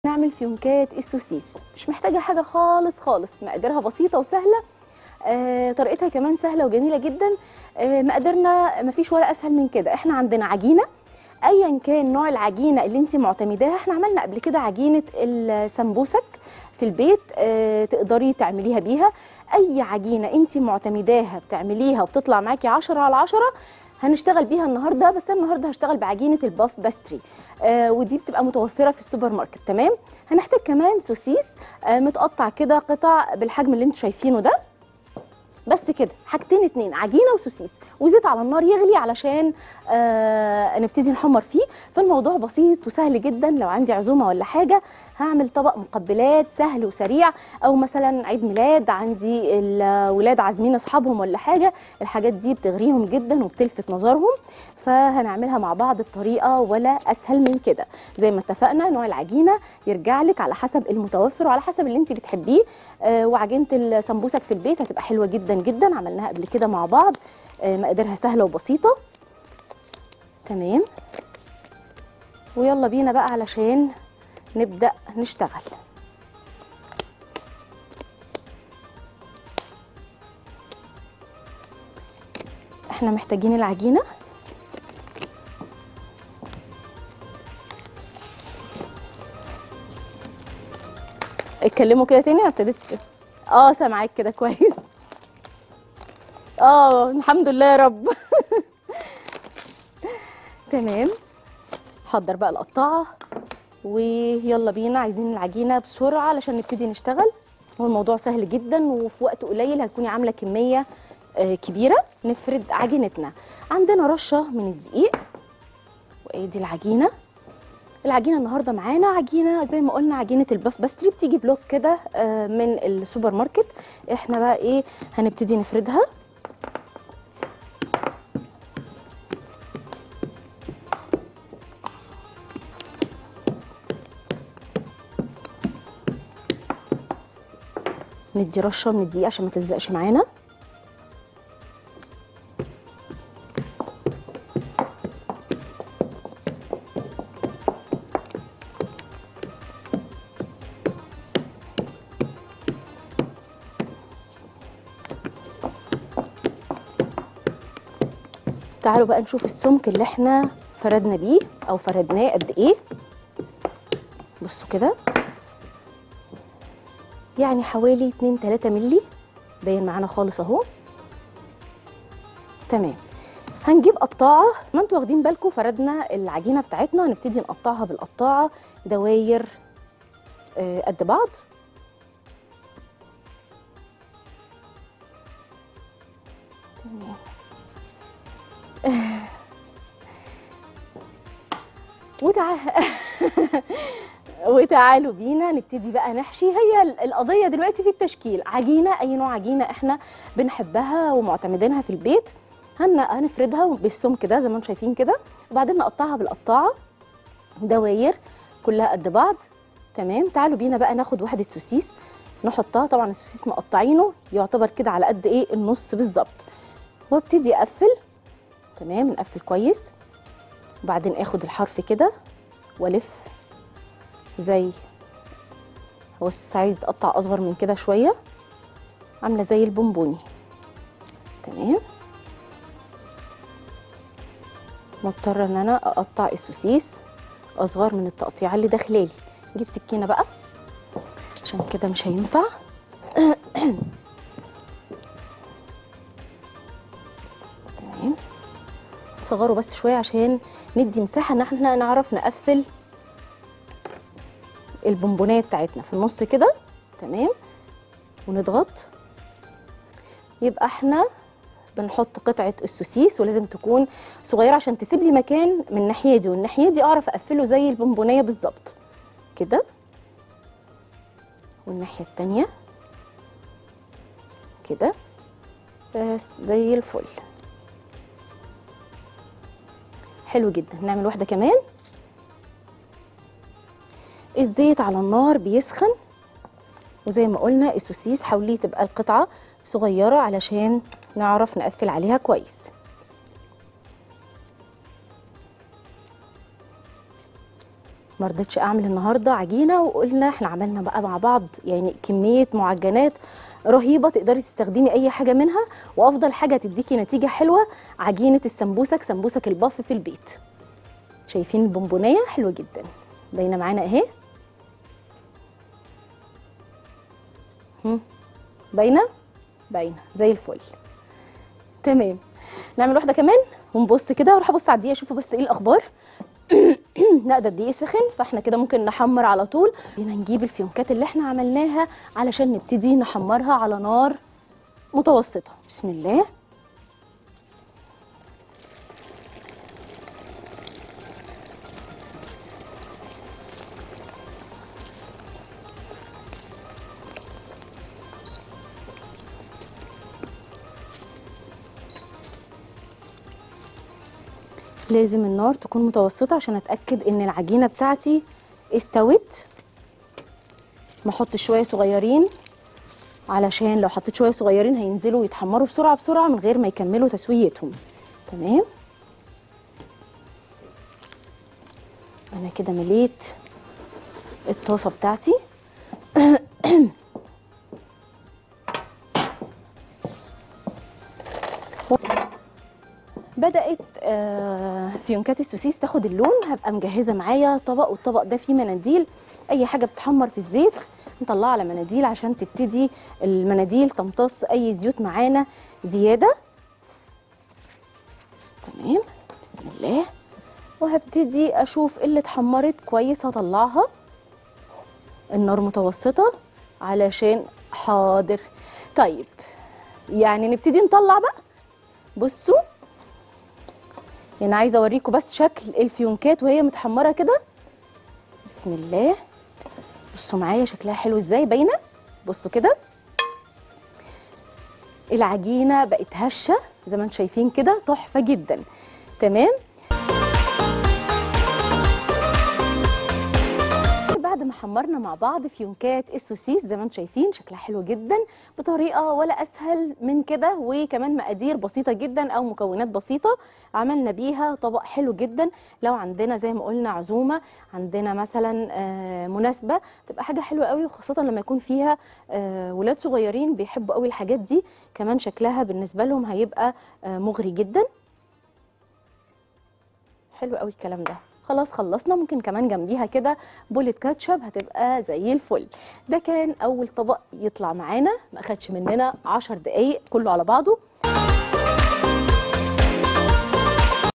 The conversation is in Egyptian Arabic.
نعمل فيونكات السوسيس مش محتاجة حاجة خالص خالص مقاديرها بسيطة وسهلة آه، طريقتها كمان سهلة وجميلة جدا آه، مقاديرنا مفيش ولا أسهل من كده احنا عندنا عجينة ايا كان نوع العجينه اللي انت معتمداها احنا عملنا قبل كده عجينه السمبوسك في البيت اه تقدري تعمليها بيها اي عجينه انت معتمداها بتعمليها وبتطلع معاكي 10 على 10 هنشتغل بيها النهارده بس انا النهارده هشتغل بعجينه الباف باستري آه ودي بتبقى متوفره في السوبر ماركت تمام هنحتاج كمان سوسيس آه متقطع كده قطع بالحجم اللي انتوا شايفينه ده بس كده حاجتين اتنين عجينه وسوسيس وزيت على النار يغلي علشان آه نبتدي نحمر فيه فالموضوع بسيط وسهل جدا لو عندي عزومه ولا حاجه هعمل طبق مقبلات سهل وسريع او مثلا عيد ميلاد عندي الولاد عازمين اصحابهم ولا حاجه الحاجات دي بتغريهم جدا وبتلفت نظرهم فهنعملها مع بعض بطريقه ولا اسهل من كده زي ما اتفقنا نوع العجينه يرجع لك على حسب المتوفر وعلى حسب اللي انت بتحبيه آه وعجينه السمبوسك في البيت هتبقى حلوه جدا جدا عملناها قبل كده مع بعض آه مقاديرها سهله وبسيطه تمام ويلا بينا بقى علشان نبدأ نشتغل احنا محتاجين العجينة اتكلموا كده تاني انا ابتديت اه سامعاك كده كويس اه الحمد لله يا رب تمام حضر بقى القطاعه ويلا بينا عايزين العجينه بسرعه علشان نبتدي نشتغل هو الموضوع سهل جدا وفي وقت قليل هتكوني عامله كميه آه كبيره نفرد عجينتنا عندنا رشه من الدقيق وادي العجينه العجينه النهارده معانا عجينه زي ما قلنا عجينه الباف باستري بتيجي بلوك كده آه من السوبر ماركت احنا بقى ايه هنبتدي نفردها ندي رشه من الدقيق عشان ما تلزقش معانا تعالوا بقى نشوف السمك اللي احنا فردنا بيه او فردناه قد ايه بصوا كده يعني حوالي 2 3 مللي باين معانا خالص اهو تمام هنجيب قطاعه ما انتوا واخدين بالكم فردنا العجينه بتاعتنا هنبتدي نقطعها بالقطاعه دواير آه قد بعض تمام وتعال وتعالوا بينا نبتدي بقى نحشي هي القضيه دلوقتي في التشكيل عجينه اي نوع عجينه احنا بنحبها ومعتمدينها في البيت هن هنفردها بالسمك ده زي ما انتم شايفين كده وبعدين نقطعها بالقطاعه دواير كلها قد بعض تمام تعالوا بينا بقى ناخد واحده سوسيس نحطها طبعا السوسيس مقطعينه يعتبر كده على قد ايه النص بالظبط وابتدي اقفل تمام نقفل كويس وبعدين اخد الحرف كده والف زي هو عايز اقطع اصغر من كده شويه عامله زي البونبوني تمام مضطره ان انا اقطع السوسيس اصغر من التقطيعه اللي داخلالي نجيب سكينه بقى عشان كده مش هينفع تمام نصغره بس شويه عشان ندي مساحه ان احنا نعرف نقفل البونبونيه بتاعتنا في النص كده تمام ونضغط يبقى احنا بنحط قطعه السوسيس ولازم تكون صغيره عشان تسيب لي مكان من الناحيه دي والناحيه دي اعرف اقفله زي البونبونيه بالظبط كده والناحيه التانيه كده بس زي الفل حلو جدا نعمل واحده كمان الزيت على النار بيسخن وزي ما قلنا السوسيس حاولي تبقى القطعه صغيره علشان نعرف نقفل عليها كويس ما رضيتش اعمل النهارده عجينه وقلنا احنا عملنا بقى مع بعض يعني كميه معجنات رهيبه تقدري تستخدمي اي حاجه منها وافضل حاجه تديكي نتيجه حلوه عجينه السمبوسك سمبوسك الباف في البيت شايفين البونبونيه حلوه جدا باينه معانا اهي هم، باينه باينه زي الفل تمام نعمل واحده كمان ونبص كده واروح ابص على الدقيقه اشوفوا بس ايه الاخبار لا ده الدقيق سخن فاحنا كده ممكن نحمر على طول هنا نجيب الفيونكات اللي احنا عملناها علشان نبتدي نحمرها على نار متوسطه بسم الله لازم النار تكون متوسطة عشان اتأكد ان العجينة بتاعتي استوت ما احطش شوية صغيرين علشان لو حطيت شوية صغيرين هينزلوا يتحمروا بسرعة بسرعة من غير ما يكملوا تسويتهم تمام انا كده مليت الطاسة بتاعتي بدأت آه، فيونكات السوسيس تاخد اللون هبقى مجهزة معايا طبق والطبق ده فيه مناديل أي حاجة بتحمر في الزيت نطلعها على مناديل عشان تبتدي المناديل تمتص أي زيوت معانا زيادة تمام بسم الله وهبتدي أشوف اللي اتحمرت كويس هطلعها النار متوسطة علشان حاضر طيب يعني نبتدي نطلع بقى بصوا يعني عايزه اوريكم بس شكل الفيونكات وهي متحمره كده بسم الله بصوا معايا شكلها حلو ازاي باينه بصوا كده العجينه بقت هشه زي ما انتم شايفين كده تحفه جدا تمام بعد ما حمرنا مع بعض فيونكات السوسيس زي ما انتم شايفين شكلها حلو جدا بطريقه ولا اسهل من كده وكمان مقادير بسيطه جدا او مكونات بسيطه عملنا بيها طبق حلو جدا لو عندنا زي ما قلنا عزومه عندنا مثلا آه، مناسبه تبقى حاجه حلوه قوي وخاصه لما يكون فيها آه، ولاد صغيرين بيحبوا قوي الحاجات دي كمان شكلها بالنسبه لهم هيبقى آه، مغري جدا حلو قوي الكلام ده خلاص خلصنا ممكن كمان جنبيها كده بولة كاتشب هتبقى زي الفل ده كان اول طبق يطلع معانا ما اخدش مننا عشر دقايق كله على بعضه